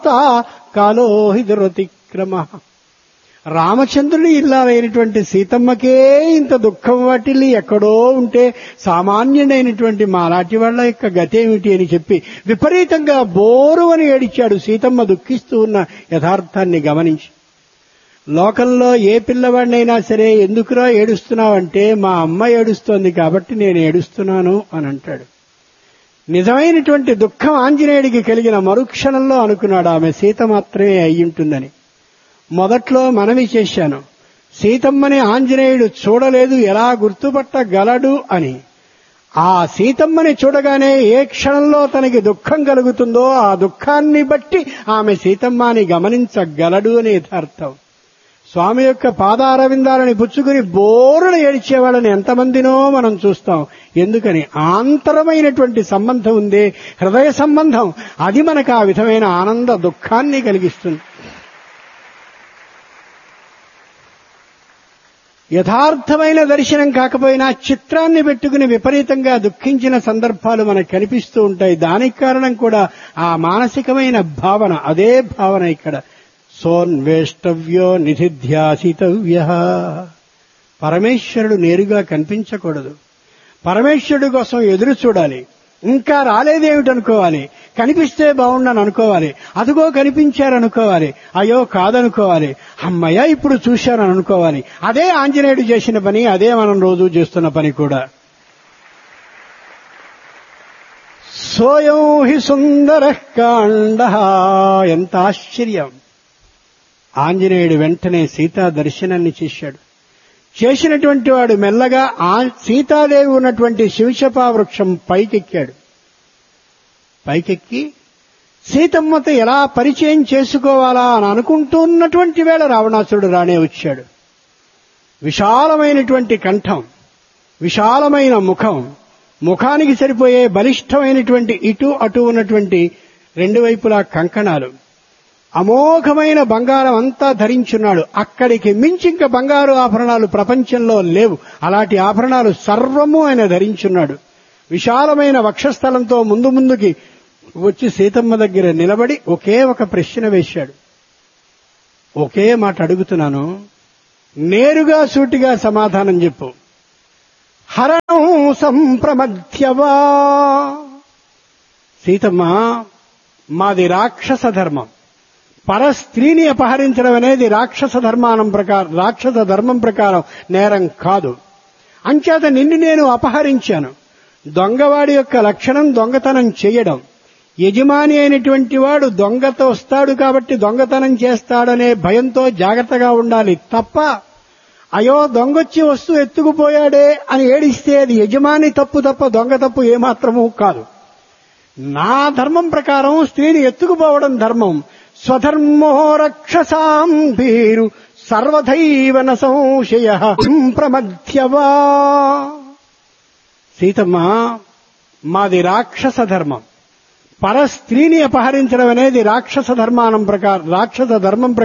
కాలోహి దురతిక్రమ రామచంద్రుని ఇల్లాలైనటువంటి సీతమ్మకే ఇంత దుఃఖం వాటిల్లి ఎక్కడో ఉంటే సామాన్యుడైనటువంటి మాలాటి వాళ్ళ యొక్క గతేమిటి అని చెప్పి విపరీతంగా బోరు అని ఏడిచాడు సీతమ్మ దుఃఖిస్తూ ఉన్న యథార్థాన్ని గమనించి లోకంలో ఏ పిల్లవాడినైనా సరే ఎందుకురా ఏడుస్తున్నావంటే మా అమ్మ ఏడుస్తోంది కాబట్టి నేను ఏడుస్తున్నాను అని అంటాడు నిజమైనటువంటి దుఃఖం ఆంజనేయుడికి కలిగిన మరుక్షణంలో అనుకున్నాడు ఆమె సీత మాత్రమే అయ్యుంటుందని మొదట్లో మనవి చేశాను సీతమ్మని ఆంజనేయుడు చూడలేదు ఎలా గుర్తుపట్టగలడు అని ఆ సీతమ్మని చూడగానే ఏ క్షణంలో తనకి దుఃఖం కలుగుతుందో ఆ దుఃఖాన్ని బట్టి ఆమె సీతమ్మ అని గమనించగలడు అని యథార్థం స్వామి యొక్క పాదారవిందాలని పుచ్చుకుని బోరున ఏడిచేవాళ్ళని ఎంతమందినో మనం చూస్తాం ఎందుకని ఆంతరమైనటువంటి సంబంధం ఉందే హృదయ సంబంధం అది మనకు ఆ విధమైన ఆనంద దుఃఖాన్ని కలిగిస్తుంది యథార్థమైన దర్శనం కాకపోయినా చిత్రాన్ని పెట్టుకుని విపరీతంగా దుఃఖించిన సందర్భాలు మనకు కనిపిస్తూ ఉంటాయి దానికి కారణం కూడా ఆ మానసికమైన భావన అదే భావన ఇక్కడ సోన్వేష్టవ్యో నిధిధ్యాసితవ్య పరమేశ్వరుడు నేరుగా కనిపించకూడదు పరమేశ్వరుడు కోసం ఎదురు చూడాలి ఇంకా రాలేదేమిటనుకోవాలి కనిపిస్తే బాగుండని అనుకోవాలి అదిగో కనిపించారనుకోవాలి అయ్యో కాదనుకోవాలి అమ్మయ్య ఇప్పుడు చూశానని అనుకోవాలి అదే ఆంజనేయుడు చేసిన పని అదే మనం రోజు చేస్తున్న పని కూడా సోయం హి సుందర కాండ ఎంత ఆశ్చర్యం ఆంజనేయుడు వెంటనే సీతా దర్శనాన్ని చేశాడు చేసినటువంటి వాడు మెల్లగా ఆ సీతాదేవి ఉన్నటువంటి శివశపా వృక్షం పైకెక్కాడు పైకెక్కి సీతమ్మతో ఎలా పరిచయం చేసుకోవాలా అని అనుకుంటున్నటువంటి వేళ రావణాసురుడు రానే వచ్చాడు విశాలమైనటువంటి కంఠం విశాలమైన ముఖం ముఖానికి సరిపోయే బలిష్టమైనటువంటి ఇటు అటు ఉన్నటువంటి రెండు వైపులా కంకణాలు అమోఘమైన బంగారం అంతా ధరించున్నాడు అక్కడికి మించి ఇంకా బంగారు ఆభరణాలు ప్రపంచంలో లేవు అలాంటి ఆభరణాలు సర్వము ఆయన ధరించున్నాడు విశాలమైన వక్షస్థలంతో ముందు ముందుకి వచ్చి సీతమ్మ దగ్గర నిలబడి ఒకే ఒక ప్రశ్న వేశాడు ఒకే మాట అడుగుతున్నాను నేరుగా సూటిగా సమాధానం చెప్పు హరణం సంప్రమధ్యవా సీతమ్మ మాది రాక్షస ధర్మం పర స్త్రీని అపహరించడం అనేది రాక్షస ధర్మానం ప్రకారం రాక్షస ధర్మం ప్రకారం నేరం కాదు అంచేత నిన్ను నేను అపహరించాను దొంగవాడి యొక్క లక్షణం దొంగతనం చేయడం యజమాని అయినటువంటి వాడు దొంగతో వస్తాడు కాబట్టి దొంగతనం చేస్తాడనే భయంతో జాగ్రత్తగా ఉండాలి తప్ప అయో దొంగొచ్చి వస్తూ ఎత్తుకుపోయాడే అని ఏడిస్తే అది యజమాని తప్పు తప్ప దొంగ తప్పు ఏమాత్రమూ కాదు నా ధర్మం ప్రకారం స్త్రీని ఎత్తుకుపోవడం ధర్మం స్వధర్మో రక్షసాం భీరు సర్వధైవన సంశయ ప్రమధ్యవా సీతమ్మ మాది రాక్షస ధర్మం పర స్త్రీని అపహరించడం అనేది రాక్షస ధర్మానం ప్రకారం రాక్షస ధర్మం ప్రకారం